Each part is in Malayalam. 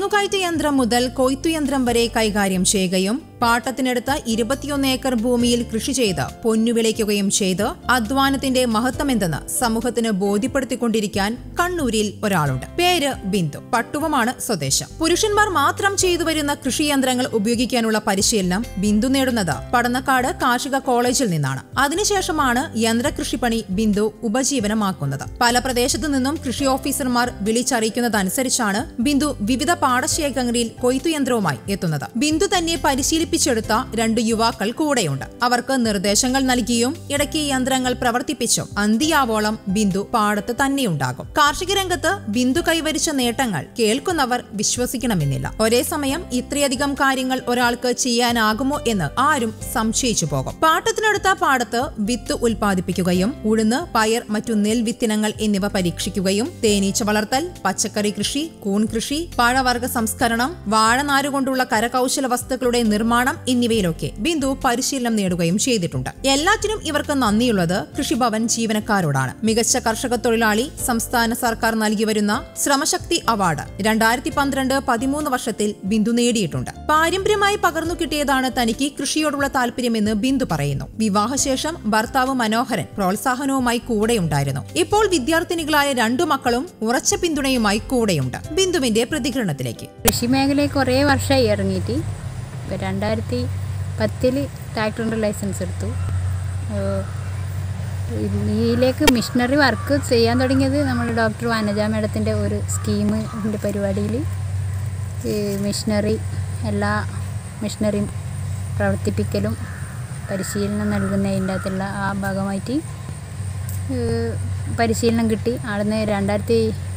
തെങ്ങുകയറ്റ യന്ത്രം മുതൽ കൊയ്ത്തുയന്ത്രം വരെ കൈകാര്യം ചെയ്യുകയും പാട്ടത്തിനടുത്ത് ഇരുപത്തിയൊന്ന് ഏക്കർ ഭൂമിയിൽ കൃഷി ചെയ്ത് പൊന്നുവിളയ്ക്കുകയും ചെയ്ത് അധ്വാനത്തിന്റെ മഹത്വമെന്തെന്ന് സമൂഹത്തിന് ബോധ്യപ്പെടുത്തിക്കൊണ്ടിരിക്കാൻ കണ്ണൂരിൽ ഒരാളുണ്ട് പേര് ബിന്ദു പട്ടുവമാണ് സ്വദേശം പുരുഷന്മാർ മാത്രം ചെയ്തു വരുന്ന കൃഷിയന്ത്രങ്ങൾ ഉപയോഗിക്കാനുള്ള പരിശീലനം ബിന്ദു നേടുന്നത് പടന്നക്കാട് കാർഷിക കോളേജിൽ നിന്നാണ് അതിനുശേഷമാണ് യന്ത്രകൃഷിപ്പണി ബിന്ദു ഉപജീവനമാക്കുന്നത് പല പ്രദേശത്തു നിന്നും കൃഷി ഓഫീസർമാർ വിളിച്ചറിയിക്കുന്നതനുസരിച്ചാണ് ബിന്ദു വിവിധ പാടശേഖരങ്ങളിൽ കൊയ്ത്തുയന്ത്രവുമായി എത്തുന്നത് ബിന്ദു തന്നെ പരിശീലിപ്പിച്ചെടുത്ത രണ്ട് യുവാക്കൾ കൂടെയുണ്ട് അവർക്ക് നിർദ്ദേശങ്ങൾ നൽകിയും ഇടയ്ക്ക് യന്ത്രങ്ങൾ പ്രവർത്തിപ്പിച്ചും അന്തിയാവോളം ബിന്ദു പാടത്ത് തന്നെയുണ്ടാകും കാർഷിക രംഗത്ത് ബിന്ദു കൈവരിച്ച നേട്ടങ്ങൾ കേൾക്കുന്നവർ വിശ്വസിക്കണമെന്നില്ല ഒരേ സമയം ഇത്രയധികം കാര്യങ്ങൾ ഒരാൾക്ക് ചെയ്യാനാകുമോ എന്ന് ആരും സംശയിച്ചു പോകും പാട്ടത്തിനടുത്ത പാടത്ത് വിത്ത് ഉൽപ്പാദിപ്പിക്കുകയും ഉഴുന്ന് പയർ മറ്റു നെൽവിത്തിനങ്ങൾ എന്നിവ പരീക്ഷിക്കുകയും തേനീച്ച വളർത്തൽ പച്ചക്കറി കൃഷി കൂൺ കൃഷി പഴവർഗ സംസ്കരണം വാഴനാരുകൊണ്ടുള്ള കരകൗശല വസ്തുക്കളുടെ നിർമ്മാണം എന്നിവയിലൊക്കെ ബിന്ദു പരിശീലനം നേടുകയും ചെയ്തിട്ടുണ്ട് എല്ലാറ്റിനും ഇവർക്ക് നന്ദിയുള്ളത് കൃഷിഭവൻ ജീവനക്കാരോടാണ് മികച്ച കർഷക തൊഴിലാളി സംസ്ഥാന സർക്കാർ നൽകി വരുന്ന ശ്രമശക്തി അവാർഡ് രണ്ടായിരത്തി പന്ത്രണ്ട് പതിമൂന്ന് വർഷത്തിൽ ബിന്ദു നേടിയിട്ടുണ്ട് പാരമ്പര്യമായി പകർന്നു കിട്ടിയതാണ് തനിക്ക് കൃഷിയോടുള്ള താല്പര്യമെന്ന് ബിന്ദു പറയുന്നു വിവാഹശേഷം ഭർത്താവ് മനോഹരൻ പ്രോത്സാഹനവുമായി കൂടെയുണ്ടായിരുന്നു ഇപ്പോൾ വിദ്യാർത്ഥിനികളായ രണ്ടു മക്കളും ഉറച്ച പിന്തുണയുമായി കൂടെയുണ്ട് ബിന്ദുവിന്റെ പ്രതികരണത്തിലേക്ക് കൃഷി മേഖലയിൽ കുറേ വർഷമായി ഇറങ്ങിയിട്ട് ഇപ്പോൾ രണ്ടായിരത്തി പത്തിൽ ട്രാക്ടറിൻ്റെ ലൈസൻസ് എടുത്തു ഏഹ് ഇതിലേക്ക് മിഷനറി വർക്ക് ചെയ്യാൻ തുടങ്ങിയത് നമ്മൾ ഡോക്ടർ വനജ മേഡത്തിൻ്റെ ഒരു സ്കീമിൻ്റെ പരിപാടിയിൽ ഈ മിഷനറി എല്ലാ മിഷനറിയും പ്രവർത്തിപ്പിക്കലും പരിശീലനം നൽകുന്നതിൻ്റെ അകത്തുള്ള ആ ഭാഗമായിട്ട് ഏഹ് പരിശീലനം കിട്ടി അവിടുന്ന് രണ്ടായിരത്തി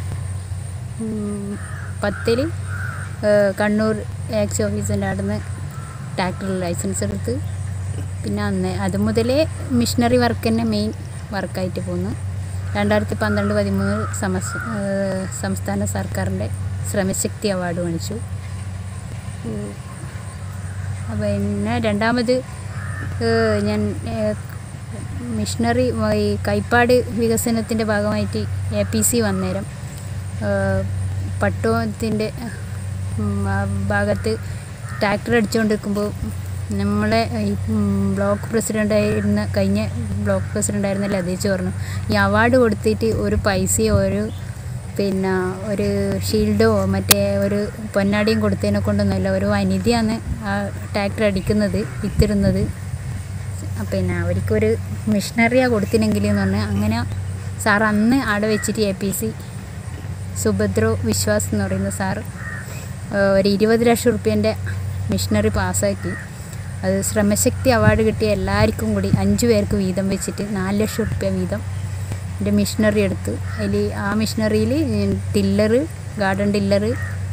പത്തിൽ കണ്ണൂർ എക്സ് ഓഫീസിൻ്റെ അവിടുന്ന് ട്രാക്ടർ ലൈസൻസ് എടുത്ത് പിന്നെ അന്ന് അത് മുതലേ മിഷനറി വർക്ക് തന്നെ മെയിൻ വർക്കായിട്ട് പോന്നു രണ്ടായിരത്തി പന്ത്രണ്ട് പതിമൂന്ന് സമസ് ഏഹ് സംസ്ഥാന സർക്കാരിൻ്റെ ശ്രമശക്തി അവാർഡ് മേടിച്ചു ഉം. അപ്പോൾ പിന്നെ രണ്ടാമത് ഏഹ് ഞാൻ ഏഹ് മിഷനറി ഈ കൈപ്പാട് വികസനത്തിൻ്റെ ഭാഗമായിട്ട് എ പി സി വന്നേരം പട്ടുവത്തിൻ്റെ ഭാഗത്ത് ട്രാക്ടർ അടിച്ചുകൊണ്ടിരിക്കുമ്പോൾ നമ്മളെ ഈ ഉം, ബ്ലോക്ക് പ്രസിഡൻ്റായിരുന്ന കഴിഞ്ഞ ബ്ലോക്ക് പ്രസിഡൻ്റായിരുന്ന ലതീച്ച് പറഞ്ഞു ഈ അവാർഡ് കൊടുത്തിട്ട് ഒരു പൈസയോ ഒരു പിന്നെ ഒരു ഷീൽഡോ മറ്റേ ഒരു പൊന്നാടിയും കൊടുത്തതിനെ കൊണ്ടൊന്നുമല്ല ഒരു വനിതയാണ് ആ ട്രാക്ടർ അടിക്കുന്നത് വിത്തിടുന്നത് പിന്നെ അവർക്കൊരു മിഷനറിയാണ് കൊടുത്തിനെങ്കിൽ എന്ന് പറഞ്ഞാൽ അങ്ങനെ സാർ അന്ന് അവിടെ വെച്ചിട്ട് A P C Subhadro Vishwas എന്ന് പറയുന്ന സാർ ഏഹ് ഒരു ഇരുപത് ലക്ഷം റുപ്യൻ്റെ മിഷനറി പാസ്സാക്കി അത് ശ്രമശക്തി അവാർഡ് കിട്ടിയ എല്ലാവർക്കും കൂടി അഞ്ച് പേർക്ക് വീതം വെച്ചിട്ട് നാല് ലക്ഷം റുപ്യ വീതം എൻ്റെ മിഷനറി എടുത്തു അതിൽ ആ മിഷനറിയിൽ ടില്ലറ് ഗാർഡൻ ടില്ലറ്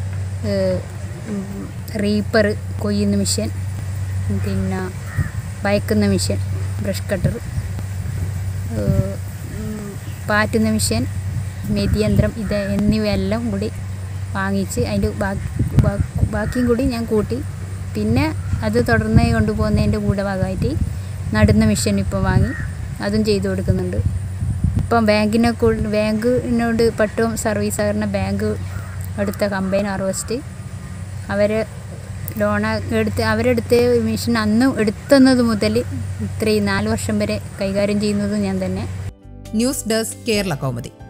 റീപ്പർ കൊയ്യുന്ന മിഷൻ പിന്നെ വയക്കുന്ന മിഷൻ ബ്രഷ് കട്ടർ പാറ്റുന്ന മിഷൻ മെതിയന്ത്രം ഇത് എന്നിവയെല്ലാം കൂടി വാങ്ങിച്ച് അതിൻ്റെ ബാക്കിയും കൂടി ഞാൻ കൂട്ടി പിന്നെ അത് തുടർന്ന് കൊണ്ടുപോകുന്നതിൻ്റെ കൂടെ ഭാഗമായിട്ട് നടുന്ന മിഷൻ ഇപ്പോൾ വാങ്ങി അതും ചെയ്തു കൊടുക്കുന്നുണ്ട് ഇപ്പം ബാങ്കിനെ കൂ- ബാങ്കിനോട് പട്ടും സർവീസ് സഹകരണ ബാങ്ക് എടുത്ത കമ്പൈൻ ഹാർവസ്റ്റ് അവർ ലോൺ എടുത്ത് അവരെടുത്ത് മിഷൻ അന്ന് എടുത്തുന്നത് മുതൽ ഇത്രയും നാല് വർഷം വരെ കൈകാര്യം ചെയ്യുന്നതും ഞാൻ തന്നെ ന്യൂസ് ഡെസ്ക് കേരള കൗമുദി